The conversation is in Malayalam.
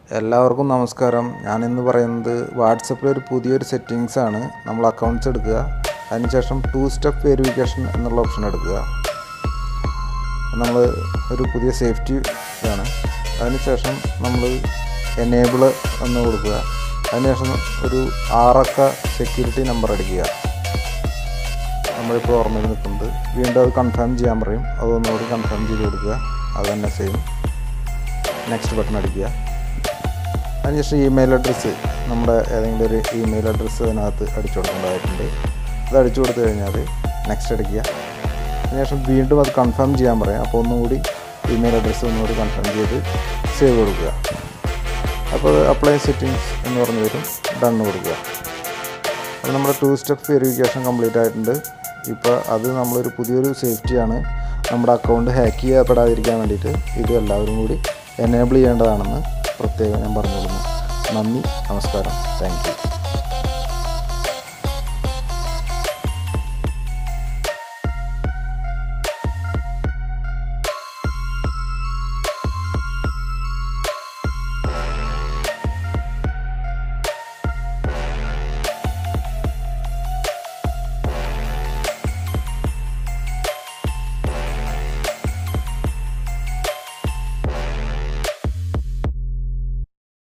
എല്ലാവർക്കും നമസ്കാരം ഞാനിന്ന് പറയുന്നത് വാട്സപ്പിൽ ഒരു പുതിയൊരു സെറ്റിങ്സ് ആണ് നമ്മൾ അക്കൗണ്ട്സ് എടുക്കുക അതിനുശേഷം ടു സ്റ്റെപ്പ് വെരിഫിക്കേഷൻ എന്നുള്ള ഓപ്ഷൻ എടുക്കുക നമ്മൾ ഒരു പുതിയ സേഫ്റ്റി ആണ് അതിനുശേഷം നമ്മൾ എനേബിൾ എന്ന് കൊടുക്കുക അതിനുശേഷം ഒരു ആറക്ക സെക്യൂരിറ്റി നമ്പർ അടിക്കുക നമ്മളിപ്പോൾ ഓർമ്മയിൽ നിൽക്കുന്നത് വീണ്ടും അത് കൺഫേം ചെയ്യാൻ പറയും അതൊന്നുകൂടി കൺഫേം ചെയ്ത് കൊടുക്കുക അത് തന്നെ സെയിം നെക്സ്റ്റ് ബട്ടൺ അടിക്കുക അതിനുശേഷം ഇമെയിൽ അഡ്രസ്സ് നമ്മുടെ ഏതെങ്കിലും ഒരു ഇമെയിൽ അഡ്രസ്സ് അതിനകത്ത് അടിച്ചു കൊടുക്കേണ്ടതായിട്ടുണ്ട് അത് അടിച്ചു കൊടുത്തു കഴിഞ്ഞാൽ നെക്സ്റ്റ് അടിക്കുക അതിനുശേഷം വീണ്ടും അത് കൺഫേം ചെയ്യാൻ പറയാം അപ്പോൾ ഒന്നുകൂടി ഇമെയിൽ അഡ്രസ്സ് ഒന്നുകൂടി കൺഫേം ചെയ്ത് സേവ് കൊടുക്കുക അപ്പോൾ അപ്ലൈ സെറ്റിങ്സ് എന്ന് പറഞ്ഞ് വരും ഡൺ കൊടുക്കുക അപ്പോൾ നമ്മുടെ ടു സ്റ്റെപ്പ് വെരിഫിക്കേഷൻ കംപ്ലീറ്റ് ആയിട്ടുണ്ട് ഇപ്പോൾ അത് നമ്മളൊരു പുതിയൊരു സേഫ്റ്റിയാണ് നമ്മുടെ അക്കൗണ്ട് ഹാക്ക് ചെയ്യപ്പെടാതിരിക്കാൻ വേണ്ടിയിട്ട് ഇത് എല്ലാവരും കൂടി എനേബിൾ ചെയ്യേണ്ടതാണെന്ന് പ്രത്യേകം ഞാൻ പറഞ്ഞു കൊടുക്കുന്നു നന്ദി നമസ്കാരം താങ്ക് യു